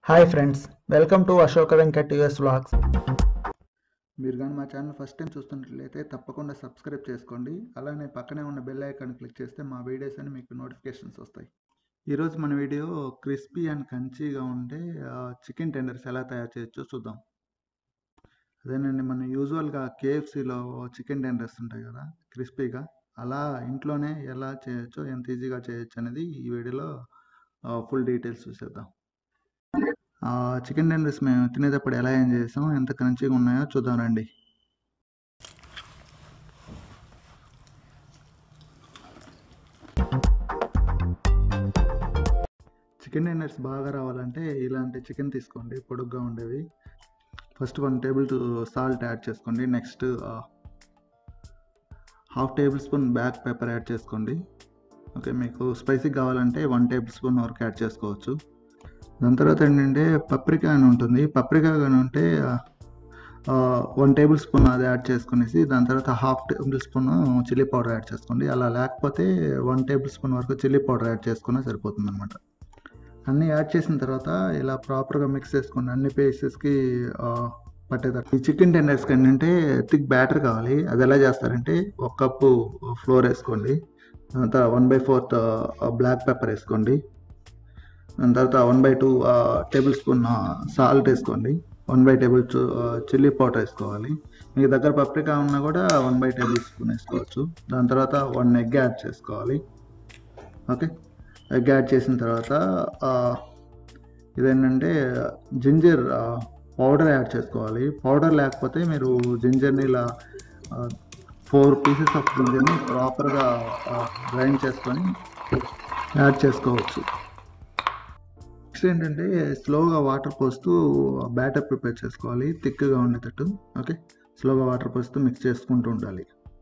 hi friends welcome to Ashoka Venkat US vlogs మీరు కానీ మా ఛానల్ ఫస్ట్ టైం చూస్తున్నట్లయితే తప్పకుండా సబ్స్క్రైబ్ చేసుకోండి అలానే పక్కనే ఉన్న బెల్ ఐకాన్ క్లిక్ చేస్తే మా వీడియోస్ అని మీకు నోటిఫికేషన్స్ వస్తాయి ఈరోజు మన వీడియో క్రిస్పీ అండ్ కంచీగా ఉండే చికెన్ టెండర్స్ ఎలా తయారు చేయొచ్చో చూద్దాం అదేనండి మన యూజువల్గా కేఎఫ్సీలో చికెన్ టెండర్స్ ఉంటాయి కదా క్రిస్పీగా అలా ఇంట్లోనే ఎలా చేయొచ్చో ఎంత ఈజీగా చేయొచ్చు అనేది ఈ వీడియోలో ఫుల్ డీటెయిల్స్ చూసేద్దాం చికెన్ టెండర్స్ మేము తినేటప్పుడు ఎలా ఏం చేసాం ఎంత క్రంచీగా ఉన్నాయో చూద్దాం రండి చికెన్ టెండర్స్ బాగా రావాలంటే ఇలాంటి చికెన్ తీసుకోండి పొడుగ్గా ఉండేవి first one table salt add చేసుకోండి next half tablespoon black pepper add చేసుకోండి ఓకే మీకు స్పైసీ కావాలంటే వన్ టేబుల్ స్పూన్ వరకు యాడ్ చేసుకోవచ్చు దాని తర్వాత ఏంటంటే పప్రికా అని ఉంటుంది పప్రికా కానీ ఉంటే వన్ టేబుల్ స్పూన్ అది యాడ్ చేసుకునేసి దాని తర్వాత half tablespoon chilli powder add చేసుకోండి అలా లేకపోతే వన్ టేబుల్ స్పూన్ వరకు చిల్లీ పౌడర్ యాడ్ చేసుకున్నా సరిపోతుంది అనమాట అన్నీ యాడ్ చేసిన తర్వాత ఇలా ప్రాపర్గా మిక్స్ చేసుకోండి అన్ని పీసెస్కి పట్టేటట్టు ఈ చికెన్ టెండర్స్కి ఏంటంటే థిక్ బ్యాటర్ కావాలి అది ఎలా చేస్తారంటే ఒక కప్పు ఫ్లోర్ వేసుకోండి తర్వాత one by fourth black pepper వేసుకోండి దాని తర్వాత one by two tablespoon salt వేసుకోండి one by table chilli powder వేసుకోవాలి మీకు దగ్గర పప్రికా ఉన్నా కూడా వన్ బై టేబుల్ స్పూన్ వేసుకోవచ్చు దాని తర్వాత వన్ ఎగ్ యాడ్ చేసుకోవాలి ఓకే ఎగ్ యాడ్ చేసిన తర్వాత ఇదేంటంటే జింజర్ పౌడర్ యాడ్ చేసుకోవాలి పౌడర్ లేకపోతే మీరు జింజర్ని ఇలా ఫోర్ పీసెస్ ఆఫ్ జింజర్ని ప్రాపర్గా గ్రైండ్ చేసుకొని యాడ్ చేసుకోవచ్చు నెక్స్ట్ ఏంటంటే స్లోగా వాటర్ పోస్తూ బ్యాటర్ ప్రిపేర్ చేసుకోవాలి థిక్గా ఉండేటట్టు ఓకే స్లోగా వాటర్ పోస్తూ మిక్స్ చేసుకుంటూ ఉండాలి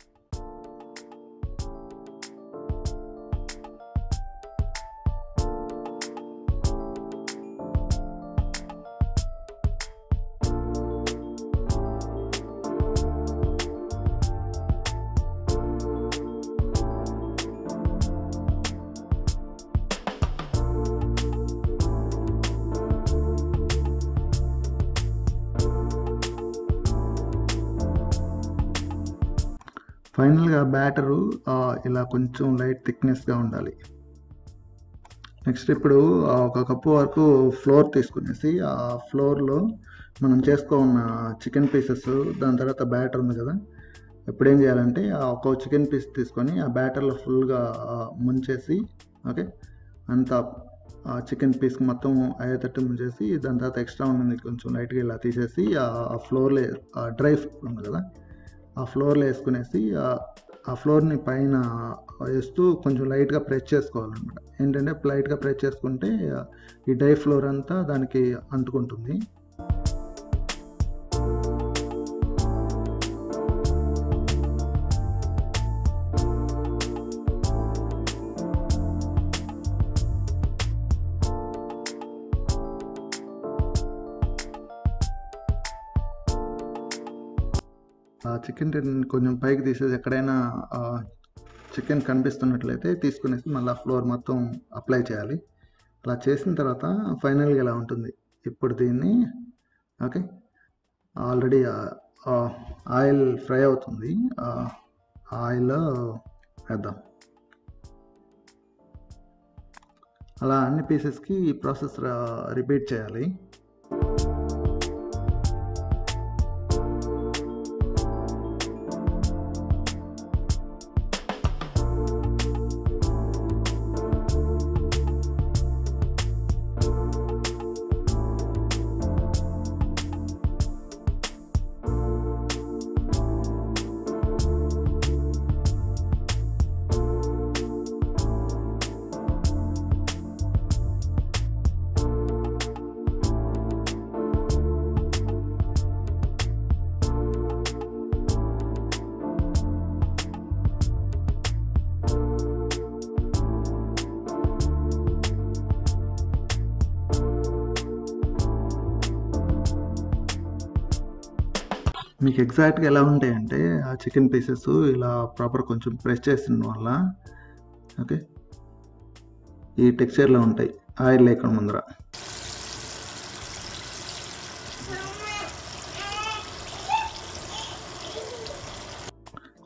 ఫైనల్గా బ్యాటరు ఇలా కొంచెం లైట్ థిక్నెస్గా ఉండాలి నెక్స్ట్ ఇప్పుడు ఒక కప్పు వరకు ఫ్లోర్ తీసుకునేసి ఆ ఫ్లోర్లో మనం చేసుకున్న చికెన్ పీసెస్ దాని తర్వాత బ్యాటర్ ఉంది కదా ఇప్పుడు ఏం చేయాలంటే ఒక చికెన్ పీస్ తీసుకొని ఆ బ్యాటర్లో ఫుల్గా ముంచేసి ఓకే అంతా ఆ చికెన్ పీస్ మొత్తం అయ్యేటట్టు ముంచేసి దాని తర్వాత ఎక్స్ట్రా ఉన్నది కొంచెం లైట్గా ఇలా తీసేసి ఆ ఫ్లోర్లో డ్రై ఫ్లోర్ ఉంది కదా ఆ ఫ్లోర్లో వేసుకునేసి ఆ ఫ్లోర్ని పైన వేస్తూ కొంచెం లైట్గా ప్రెస్ చేసుకోవాలన్నమాట ఏంటంటే లైట్గా ప్రెస్ చేసుకుంటే ఈ డై ఫ్లోర్ అంతా దానికి అంటుకుంటుంది చికెన్ కొంచెం పైకి తీసేసి ఎక్కడైనా చికెన్ కనిపిస్తున్నట్లయితే తీసుకునేసి మళ్ళీ ఫ్లోర్ మొత్తం అప్లై చేయాలి అలా చేసిన తర్వాత ఫైనల్గా ఇలా ఉంటుంది ఇప్పుడు దీన్ని ఓకే ఆల్రెడీ ఆయిల్ ఫ్రై అవుతుంది ఆయిల్లో వేద్దాం అలా అన్ని పీసెస్కి ఈ ప్రాసెస్ రిపీట్ చేయాలి మీకు ఎగ్జాక్ట్గా ఎలా ఉంటాయంటే ఆ చికెన్ పీసెస్ ఇలా ప్రాపర్ కొంచెం ప్రెస్ చేసిన వల్ల ఓకే ఈ టెక్స్చర్లో ఉంటాయి ఆయిల్ లేకుండా ముందర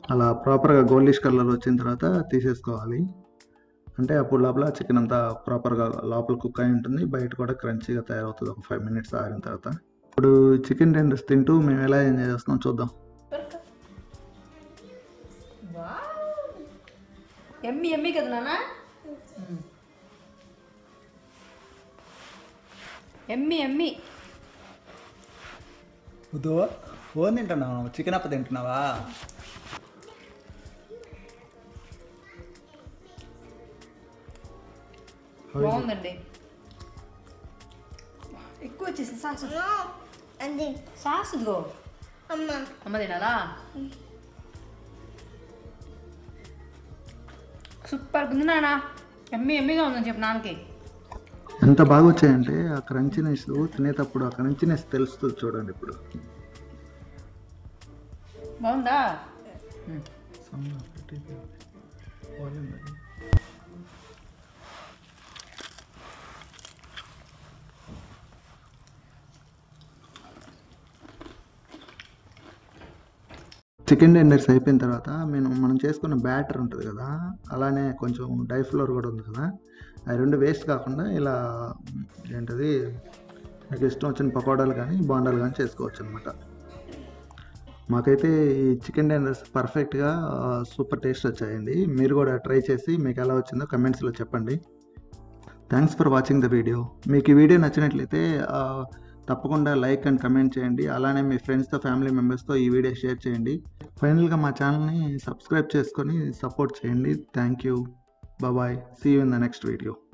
అలా ప్రాపర్గా గోల్డిష్ కలర్ వచ్చిన తర్వాత తీసేసుకోవాలి అంటే అప్పుడు లోపల చికెన్ అంతా ప్రాపర్గా లోపల కుక్ అయి ఉంటుంది బయట కూడా క్రంచీగా తయారవుతుంది ఒక ఫైవ్ మినిట్స్ ఆగిన తర్వాత ఇప్పుడు చికెన్ టెండర్స్ తింటూ మేము ఎలా ఎంజాయ్ చేస్తున్నాం చూద్దాం ఎమ్మి ఎమ్మి కదా నాన్న ఎమ్మి ఎమ్మి వద్దు ఫోన్ తింటున్నావా చికెన్ అప్ప తింటున్నావా బాగుందండి ఎక్కువ వచ్చేసి సాస్ అది సాస్ ఇదిగో అమ్మ అమ్మ తినాలా సూపర్ ఉంది నాన్న ఎమ్మి ఎమ్మిగా ఉందని చెప్పు నాన్నకి ఎంత బాగా వచ్చాయంటే ఆ క్రంచినెస్ తినేటప్పుడు ఆ క్రంచినెస్ తెలుస్తుంది చూడండి ఇప్పుడు బాగుందా చికెన్ టెండర్స్ అయిపోయిన తర్వాత మేము మనం చేసుకున్న బ్యాటర్ ఉంటుంది కదా అలానే కొంచెం డై ఫ్లోర్ కూడా ఉంది కదా అవి రెండు వేస్ట్ కాకుండా ఇలా ఏంటది మీకు ఇష్టం వచ్చిన పకోడాలు కానీ బోండాలు కానీ చేసుకోవచ్చు అనమాట మాకైతే ఈ చికెన్ టెండర్స్ పర్ఫెక్ట్గా సూపర్ టేస్ట్ వచ్చాయండి మీరు కూడా ట్రై చేసి మీకు ఎలా వచ్చిందో కమెంట్స్లో చెప్పండి thanks for watching the video మీకు ఈ వీడియో నచ్చినట్లయితే ఆ, తప్పకుండా లైక్ అండ్ కమెంట్ చేయండి అలానే మీ ఫ్రెండ్స్తో ఫ్యామిలీ మెంబర్స్తో ఈ వీడియో షేర్ చేయండి ఫైనల్గా మా ఛానల్ని సబ్స్క్రైబ్ చేసుకొని సపోర్ట్ చేయండి thank you bye see you in the next video